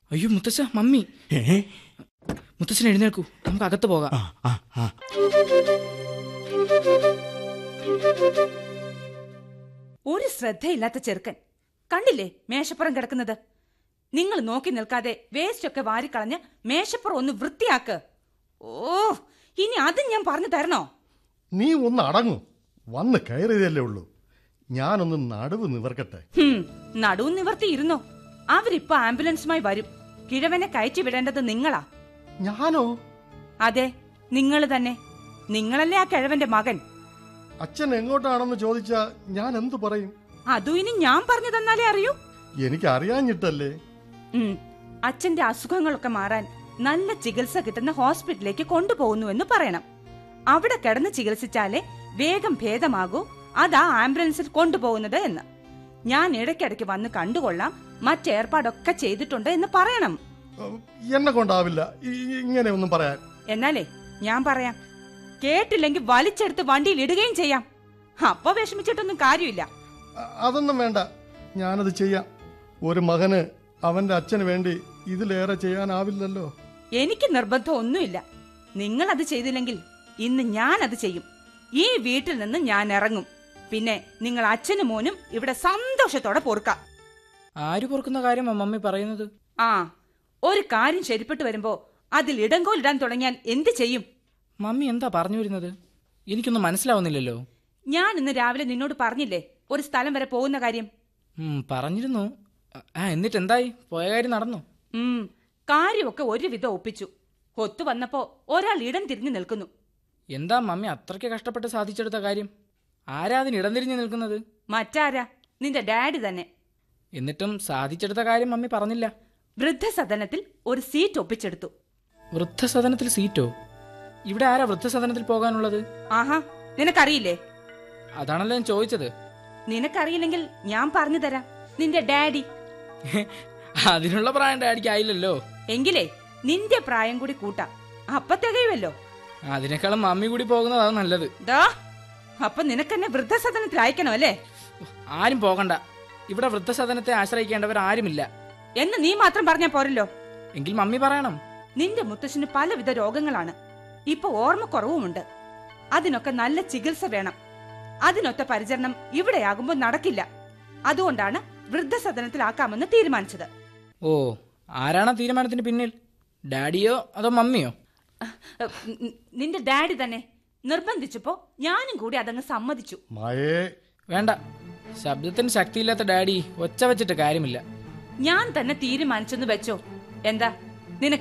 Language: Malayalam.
അയ്യോ മുത്തശ്ശ മമ്മി ഏ മുത്തശ്ശൻ എഴുന്നേൽക്കൂ നമുക്ക് അകത്ത് പോകാം ആ ആ ആ ഒരു ശ്രദ്ധയില്ലാത്ത ചെറുക്കൻ കണ്ടില്ലേ മേശപ്പുറം കിടക്കുന്നത് നിങ്ങൾ നോക്കി നിൽക്കാതെ വേസ്റ്റ് ഒക്കെ വാരിക്കളഞ്ഞ് മേശപ്പുറം ഒന്ന് വൃത്തിയാക്ക് ഓ ഇനി അതും ഞാൻ പറഞ്ഞു തരണോ നീ ഒന്ന് അടങ്ങൂ വന്ന് കയറിയതല്ലേ ഉള്ളൂ ഞാനൊന്ന് നടുവ് നിവർക്കട്ടെ ഹും, നടുവും നിവർത്തി ഇരുന്നോ അവരിപ്പോ ആംബുലൻസുമായി വരും കിഴവനെ കയറ്റി വിടേണ്ടത് നിങ്ങളാ ഞാനോ അതെ നിങ്ങൾ തന്നെ നിങ്ങളല്ലേ ആ കിഴവന്റെ മകൻ അച്ഛൻ എങ്ങോട്ടാണെന്ന് ചോദിച്ചാ ഞാൻ എന്തു പറയും അതും ഇനി ഞാൻ പറഞ്ഞു തന്നാലേ അറിയൂ എനിക്ക് അറിയാഞ്ഞിട്ടല്ലേ ഉം. അച്ഛന്റെ അസുഖങ്ങളൊക്കെ മാറാൻ നല്ല ചികിത്സ കിട്ടുന്ന ഹോസ്പിറ്റലിലേക്ക് കൊണ്ടുപോകുന്നു എന്ന് പറയണം അവിടെ കിടന്ന് ചികിത്സിച്ചാലേ വേഗം ഭേദമാകൂ അതാ ആംബുലൻസിൽ കൊണ്ടുപോകുന്നത് എന്ന് ഞാൻ ഇടയ്ക്കിടയ്ക്ക് വന്ന് കണ്ടുകൊള്ളാം മറ്റേർപ്പാടൊക്കെ ചെയ്തിട്ടുണ്ട് എന്ന് പറയണം ഉം, എന്നെ കൊണ്ടാവില്ല ഈ- ഇങ്ങനെ ഒന്നും പറയാൻ എന്നാലേ ഞാൻ പറയാം കേട്ടില്ലെങ്കിൽ വലിച്ചെടുത്ത് വണ്ടിയിൽ ഇടുകയും ചെയ്യാം അപ്പൊ വിഷമിച്ചിട്ടൊന്നും കാര്യമില്ല അ- അതൊന്നും വേണ്ട ഞാനത് ചെയ്യാം ഒരു മകന് അവന്റെ അച്ഛന് വേണ്ടി ഇതിലേറെ ചെയ്യാനാവില്ലല്ലോ എനിക്ക് നിർബന്ധം ഒന്നുമില്ല നിങ്ങൾ അത് ചെയ്തില്ലെങ്കിൽ ഇന്ന് ഞാൻ അത് ചെയ്യും ഈ വീട്ടിൽ നിന്ന് ഞാൻ ഇറങ്ങും പിന്നെ നിങ്ങൾ അച്ഛനും മോനും ഇവിടെ സന്തോഷത്തോടെ പൊറുക്കാം ആര് പൊറുക്കുന്ന കാര്യമാ മമ്മി പറയുന്നത് ആ ഒരു കാര്യം ശരിപ്പെട്ടു വരുമ്പോ അതിൽ ഇടങ്കോലിടാൻ തുടങ്ങിയാൽ എന്ത് ചെയ്യും മമ്മി എന്താ പറഞ്ഞു വരുന്നത് എനിക്കൊന്നും മനസ്സിലാവുന്നില്ലല്ലോ ഞാൻ ഇന്ന് രാവിലെ നിന്നോട് പറഞ്ഞില്ലേ ഒരു സ്ഥലം വരെ പോകുന്ന കാര്യം ഉം, പറഞ്ഞിരുന്നു ആ എന്നിട്ട് എന്തായി പോയ കാര്യം നടന്നു ഉം കാര്യമൊക്കെ ഒരുവിധം ഒപ്പിച്ചു ഒത്തു വന്നപ്പോ ഒരാൾ ഇടം തിരിഞ്ഞു നിൽക്കുന്നു എന്താ മമ്മി അത്രയ്ക്ക് കഷ്ടപ്പെട്ട് സാധിച്ചെടുത്ത കാര്യം ആരാ അതിന് ഇടം തിരിഞ്ഞു നിൽക്കുന്നത് മറ്റാരാ നിന്റെ ഡാഡി തന്നെ എന്നിട്ടും സാധിച്ചെടുത്ത കാര്യം മമ്മി പറഞ്ഞില്ല വൃദ്ധസദനത്തിൽ ഒരു സീറ്റ് ഒപ്പിച്ചെടുത്തു വൃദ്ധസദനത്തിൽ സീറ്റോ ഇവിടെ ആരാ വൃദ്ധസദനത്തിൽ പോകാനുള്ളത് ആഹാ നിനക്കറിയില്ലേ അതാണല്ലോ ഞാൻ ചോദിച്ചത് നിനക്കറിയില്ലെങ്കിൽ ഞാൻ പറഞ്ഞു തരാം നിന്റെ ഡാഡി അതിനുള്ള പ്രായം ഡാഡിക്ക് ആയില്ലല്ലോ എങ്കിലേ നിന്റെ പ്രായം കൂടി കൂട്ടാം അപ്പൊ തികയുമല്ലോ അതിനേക്കാളും മമ്മി കൂടി പോകുന്നതാണ് നല്ലത് ദാ അപ്പൊ നിനക്കെന്നെ വൃദ്ധസദനത്തിൽ അയക്കണം അല്ലേ ആരും പോകണ്ട ഇവിടെ വൃദ്ധസദനത്തെ ആശ്രയിക്കേണ്ടവർ ആരുമില്ല എന്ന് നീ മാത്രം പറഞ്ഞാ പോരല്ലോ എങ്കിൽ മമ്മി പറയണം നിന്റെ മുത്തശ്ശന് പലവിധ രോഗങ്ങളാണ് ഇപ്പൊ ഓർമ്മക്കുറവുമുണ്ട് അതിനൊക്കെ നല്ല ചികിത്സ വേണം അതിനൊത്ത പരിചരണം ഇവിടെയാകുമ്പോൾ നടക്കില്ല അതുകൊണ്ടാണ് വൃദ്ധസദനത്തിലാക്കാമെന്ന് തീരുമാനിച്ചത് ഓ ആരാണ് ആ തീരുമാനത്തിന് പിന്നിൽ ഡാഡിയോ അതോ മമ്മിയോ അഹ്, ന- നിന്റെ ഡാഡി തന്നെ നിർബന്ധിച്ചപ്പോ ഞാനും കൂടി അതങ്ങ് സമ്മതിച്ചു മായേ വേണ്ട ശബ്ദത്തിന് ശക്തിയില്ലാത്ത ഡാഡി ഒച്ച വെച്ചിട്ട് കാര്യമില്ല ഞാൻ തന്നെ തീരുമാനിച്ചെന്ന് വെച്ചോ എന്താ